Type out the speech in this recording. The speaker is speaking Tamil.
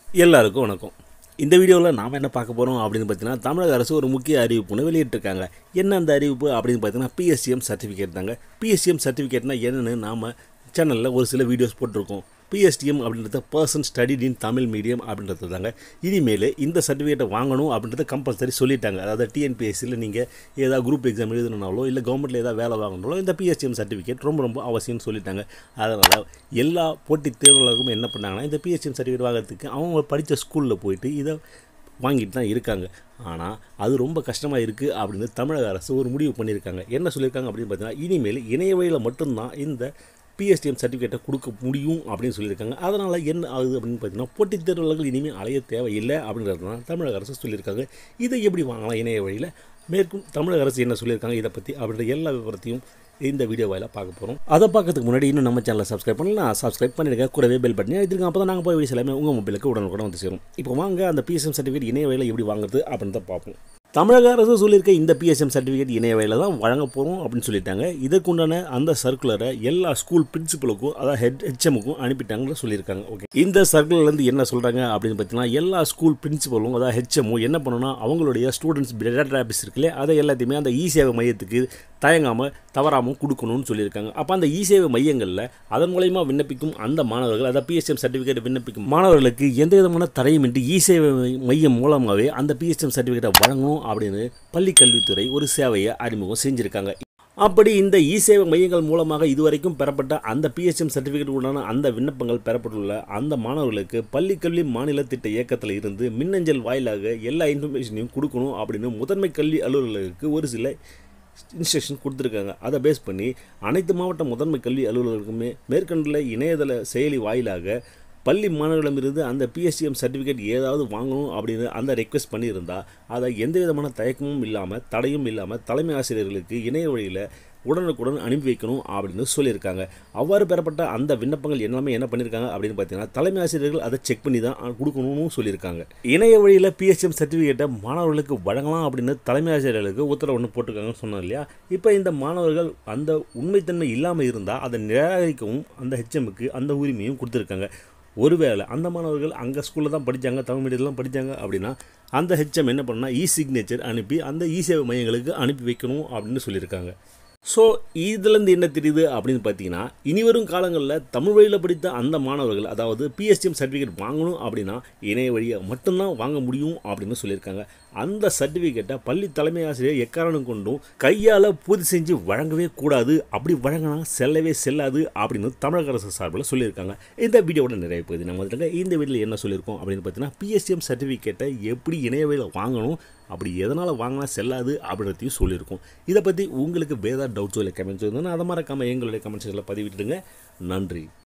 எல்லாருக்கும் வணக்கம் இந்த வீடியோவில் நாம் என்ன பார்க்க போகிறோம் அப்படின்னு பார்த்தீங்கன்னா தமிழக அரசு ஒரு முக்கிய அறிவிப்புன்னு வெளியிட்டிருக்காங்க என்ன அந்த அறிவிப்பு அப்படின்னு பார்த்தீங்கன்னா பிஎஸ்சிஎம் சர்டிஃபிகேட் தாங்க பிஎஸ்சிஎம் சர்டிஃபிகேட்னா என்னன்னு நாம் சேனலில் ஒரு சில வீடியோஸ் போட்டிருக்கோம் பிஎஸ்டிஎம் அப்படின்றத person studied in Tamil medium அப்படின்றது தாங்க இனிமேல் இந்த சர்டிஃபிகேட்டை வாங்கணும் அப்படின்றத கம்பல்சரி சொல்லிட்டாங்க அதாவது டிஎன்பிஎஸ்சியில் நீங்கள் ஏதாவது குரூப் எக்ஸாம் எழுதணுனாலோ இல்லை கவர்மெண்ட்டில் ஏதாவது வேலை வாங்கணுனாலோ இந்த பிஎஸ்டிஎம் சர்டிஃபிகேட் ரொம்ப ரொம்ப அவசியம்னு சொல்லிட்டாங்க அதனால் எல்லா போட்டித் தேர்வுகளுக்கும் என்ன பண்ணாங்கன்னா இந்த பிஎஸ்டிஎம் சர்டிஃபிகேட் வாங்குறதுக்கு அவங்க படித்த ஸ்கூலில் போயிட்டு இதை வாங்கிட்டு தான் இருக்காங்க ஆனால் அது ரொம்ப கஷ்டமாக இருக்குது அப்படின்னு தமிழக அரசு ஒரு முடிவு பண்ணியிருக்காங்க என்ன சொல்லியிருக்காங்க அப்படின்னு பார்த்தீங்கன்னா இனிமேல் இணைய வழியில் மட்டும்தான் இந்த பிஎஸ்டிஎம் சர்டிஃபிகேட்டை கொடுக்க முடியும் அப்படின்னு சொல்லியிருக்காங்க அதனால் என்ன ஆகுது அப்படின்னு பார்த்தீங்கன்னா போட்டித் தேர்வாளர்கள் இனிமேல் அலைய தேவையில்லை அப்படின்றது தான் தமிழக அரசு சொல்லியிருக்காங்க இதை எப்படி வாங்கலாம் இணைய வழியில் மேற்கும் தமிழக அரசு என்ன சொல்லியிருக்காங்க இதை பற்றி அப்படின்ற எல்லா விவரத்தையும் இந்த வீடியோ வாயிலாக பார்க்க போகிறோம் அதை பார்க்கறதுக்கு முன்னாடி இன்னும் நம்ம சேனலை சப்ஸ்கிரைப் பண்ணலாம் சப்ஸ்கிரைப் பண்ணிடுங்க கூடவே பெல் பட்டன் எடுத்துருங்க அப்போ தான் நாங்கள் போய் வீடியோஸ் எல்லாமே உங்கள் மொபைலுக்கு உடனுக்குடன் வந்து சேரும் இப்போ வாங்க அந்த பிஎஸ்எம் சர்டிஃபிகேட் இணைய வழியில் எப்படி வாங்குறது அப்படின்னு தான் பார்ப்போம் தமிழக அரசு சொல்லியிருக்க இந்த பிஎஸ்எம் சர்டிஃபிகேட் இணைய வழியில் தான் வழங்க போகிறோம் அப்படின்னு சொல்லிட்டாங்க இதற்குண்டான அந்த சர்க்குலரை எல்லா ஸ்கூல் பிரின்சிபலுக்கும் அதாவது ஹெட் ஹெச்எமுக்கும் அனுப்பிட்டாங்கன்னு சொல்லியிருக்காங்க ஓகே இந்த சர்க்குலர்லேருந்து என்ன சொல்கிறாங்க அப்படின்னு பார்த்தீங்கன்னா எல்லா ஸ்கூல் பிரின்சிபலும் அதாவது ஹெச்எம்மும் என்ன பண்ணணும்னா அவங்களுடைய ஸ்டூடெண்ட்ஸ் டேட்டா ஆஃபீஸ் இருக்குல்ல அதை எல்லாத்தையுமே அந்த இ சேவை மையத்துக்கு தயங்காமல் தவறாமல் கொடுக்கணும்னு சொல்லியிருக்காங்க அப்போ அந்த இ சேவை மையங்களில் அதன் மூலயமா விண்ணப்பிக்கும் அந்த மாணவர்கள் அதாவது பிஎஸ்எம் சர்டிஃபிகேட் விண்ணப்பிக்கும் மாணவர்களுக்கு எந்த விதமான தடையுமின்றி இ சேவை மையம் மூலமாகவே அந்த பிஎஸ்எம் சர்டிஃபிகேட்டை வழங்கணும் அப்படின்னு பள்ளி கல்வித்துறை ஒரு சேவையை அறிமுகம் செஞ்சுருக்காங்க அப்படி இந்த இ சேவை மையங்கள் மூலமாக இதுவரைக்கும் பெறப்பட்ட அந்த பிஎஸ்எம் சர்டிஃபிகேட் உண்டான அந்த விண்ணப்பங்கள் பெறப்பட்டுள்ள அந்த மாணவர்களுக்கு பள்ளிக்கல்வி மாநில திட்ட இயக்கத்தில் இருந்து மின்னஞ்சல் வாயிலாக எல்லா இன்ஃபர்மேஷனையும் கொடுக்கணும் அப்படின்னு முதன்மை கல்வி அலுவலர்களுக்கு ஒரு சில இன்ஸ்ட்ரக்ஷன் கொடுத்துருக்காங்க அதை பேஸ் பண்ணி அனைத்து மாவட்ட முதன்மை கல்வி அலுவலர்களுக்குமே மேற்கண்ட இணையதள செயலி வாயிலாக பள்ளி மாணவர்களிடமிருந்து அந்த பிஎஸ்சிஎம் சர்டிஃபிகேட் ஏதாவது வாங்கணும் அப்படின்னு அந்த ரெக்வெஸ்ட் பண்ணியிருந்தால் அதை எந்த விதமான தயக்கமும் இல்லாமல் தடையும் இல்லாமல் தலைமை ஆசிரியர்களுக்கு இணைய வழியில் உடனுக்குடன் அனுப்பி வைக்கணும் அப்படின்னு சொல்லியிருக்காங்க அவ்வாறு பெறப்பட்ட அந்த விண்ணப்பங்கள் எல்லாமே என்ன பண்ணியிருக்காங்க அப்படின்னு பார்த்தீங்கன்னா தலைமை ஆசிரியர்கள் அதை செக் பண்ணி தான் கொடுக்கணும்னு சொல்லியிருக்காங்க இணைய வழியில் பிஎஸ்எம் சர்டிஃபிகேட்டை மாணவர்களுக்கு வழங்கலாம் அப்படின்னு தலைமை ஆசிரியர்களுக்கு உத்தரவு ஒன்று போட்டிருக்காங்கன்னு சொன்னோம் இல்லையா இப்போ இந்த மாணவர்கள் அந்த உண்மைத்தன்மை இல்லாமல் இருந்தால் அதை நிராகரிக்கவும் அந்த ஹெச்எம்முக்கு அந்த உரிமையும் கொடுத்துருக்காங்க ஒருவேளை அந்த மாணவர்கள் அங்கே ஸ்கூலில் தான் படித்தாங்க தமிழ் மீடியத்தில் தான் படித்தாங்க அப்படின்னா அந்த ஹெச்எம் என்ன பண்ணால் இ சிக்னேச்சர் அனுப்பி அந்த இ சேவை மையங்களுக்கு அனுப்பி வைக்கணும் அப்படின்னு சொல்லியிருக்காங்க ஸோ இதுலேருந்து என்ன தெரியுது அப்படின்னு பார்த்தீங்கன்னா இனிவரும் காலங்களில் தமிழ் வழியில் படித்த அந்த மாணவர்கள் அதாவது பிஎஸ்டிஎம் சர்டிஃபிகேட் வாங்கணும் அப்படின்னா இணைய வழியை மட்டும்தான் வாங்க முடியும் அப்படின்னு சொல்லியிருக்காங்க அந்த சர்டிஃபிகேட்டை பள்ளி தலைமை ஆசிரியர் எக்காரணம் கொண்டும் கையால் பூர்த்தி செஞ்சு வழங்கவே கூடாது அப்படி வழங்கினா செல்லவே செல்லாது அப்படின்னு தமிழக அரசு சார்பில் சொல்லியிருக்காங்க இந்த வீடியோவோட நிறைய பகுதி நம்ம வந்துட்டு இந்த வீடியோவில் என்ன சொல்லியிருக்கோம் அப்படின்னு பார்த்தீங்கன்னா பிஎஸ்டிஎம் சர்டிஃபிகேட்டை எப்படி இணைய வழியில் வாங்கணும் அப்படி எதனால் வாங்கினா செல்லாது அப்படின்றதையும் சொல்லியிருக்கோம் இதை பற்றி உங்களுக்கு வேறு டவுட்ஸோ இல்லை கமெண்ட்ஸோ இருந்ததுன்னா அதை மறக்காமல் எங்களுடைய கமெண்ட் செக்ஷனில் பதிவிட்டுடுங்க நன்றி